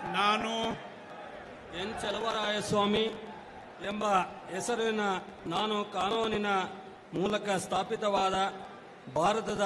ನಾನು ಎನ್ ಚಲವರಾಯಸ್ವಾಮಿ ಎಂಬ ಹೆಸರಿನ ನಾನು ಕಾನೂನಿನ ಮೂಲಕ ಸ್ಥಾಪಿತವಾದ ಭಾರತದ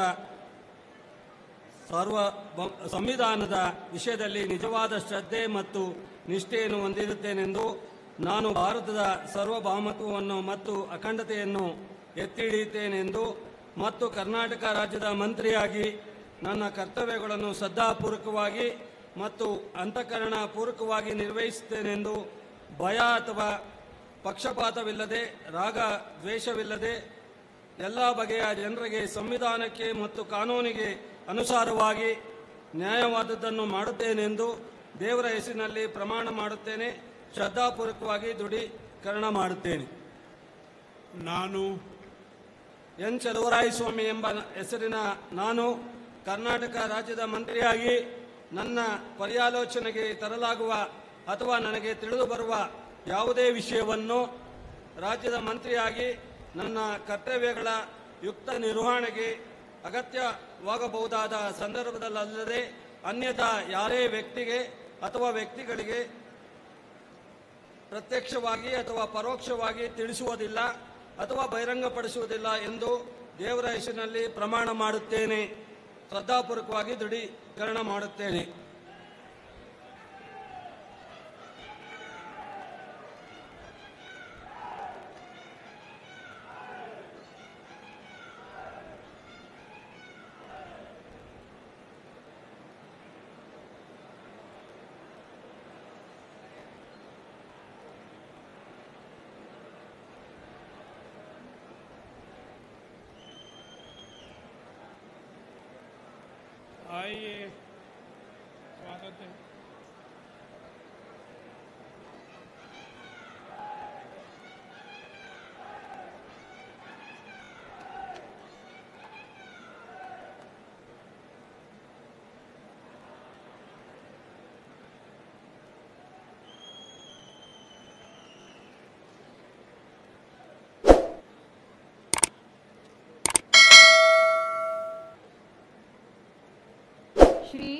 ಸರ್ವ ಬ- ಸಂವಿಧಾನದ ವಿಷಯದಲ್ಲಿ ನಿಜವಾದ ಶ್ರದ್ಧೆ ಮತ್ತು ನಿಷ್ಠೆಯನ್ನು ಹೊಂದಿರುತ್ತೇನೆಂದು ನಾನು ಭಾರತದ ಸಾರ್ವಭೌಮತ್ವವನ್ನು ಮತ್ತು ಅಖಂಡತೆಯನ್ನು ಎತ್ತಿ ಹಿಡಿಯುತ್ತೇನೆಂದು ಮತ್ತು ಕರ್ನಾಟಕ ರಾಜ್ಯದ ಮಂತ್ರಿಯಾಗಿ ನನ್ನ ಕರ್ತವ್ಯಗಳನ್ನು ಶ್ರದ್ಧಾಪೂರ್ವಕವಾಗಿ ಮತ್ತು ಅಂತಃಕರಣ ಪೂರ್ವಕವಾಗಿ ನಿರ್ವಹಿಸುತ್ತೇನೆಂದು ಭಯ ಅಥವಾ ಪಕ್ಷಪಾತವಿಲ್ಲದೆ ರಾಗ ದ್ವೇಷವಿಲ್ಲದೆ ಎಲ್ಲ ಬಗೆಯ ಜನರಿಗೆ ಸಂವಿಧಾನಕ್ಕೆ ಮತ್ತು ಕಾನೂನಿಗೆ ಅನುಸಾರವಾಗಿ ನ್ಯಾಯವಾದದ್ದನ್ನು ಮಾಡುತ್ತೇನೆಂದು ದೇವರ ಹೆಸರಿನಲ್ಲಿ ಪ್ರಮಾಣ ಮಾಡುತ್ತೇನೆ ಶ್ರದ್ಧಾಪೂರ್ವಕವಾಗಿ ದೃಢೀಕರಣ ಮಾಡುತ್ತೇನೆ ನಾನು ಎನ್ ಚಲುವರಾಯಸ್ವಾಮಿ ಎಂಬ ಹೆಸರಿನ ನಾನು ಕರ್ನಾಟಕ ರಾಜ್ಯದ ಮಂತ್ರಿಯಾಗಿ ನನ್ನ ಪರ್ಯಾಲೋಚನೆಗೆ ತರಲಾಗುವ ಅಥವಾ ನನಗೆ ತಿಳಿದು ಬರುವ ಯಾವುದೇ ವಿಷಯವನ್ನು ರಾಜ್ಯದ ಮಂತ್ರಿಯಾಗಿ ನನ್ನ ಕರ್ತವ್ಯಗಳ ಯುಕ್ತ ನಿರ್ವಹಣೆಗೆ ಅಗತ್ಯವಾಗಬಹುದಾದ ಸಂದರ್ಭದಲ್ಲದೆ ಅನ್ಯಥಾ ಯಾರೇ ವ್ಯಕ್ತಿಗೆ ಅಥವಾ ವ್ಯಕ್ತಿಗಳಿಗೆ ಪ್ರತ್ಯಕ್ಷವಾಗಿ ಅಥವಾ ಪರೋಕ್ಷವಾಗಿ ತಿಳಿಸುವುದಿಲ್ಲ ಅಥವಾ ಬಹಿರಂಗಪಡಿಸುವುದಿಲ್ಲ ಎಂದು ದೇವರ ಹೆಸರಿನಲ್ಲಿ ಪ್ರಮಾಣ ಮಾಡುತ್ತೇನೆ ಶ್ರದ್ಧಾಪೂರ್ವಕವಾಗಿ ದೃಢೀಕರಣ ಮಾಡುತ್ತೇನೆ आइए स्वागत है ಶ್ರೀ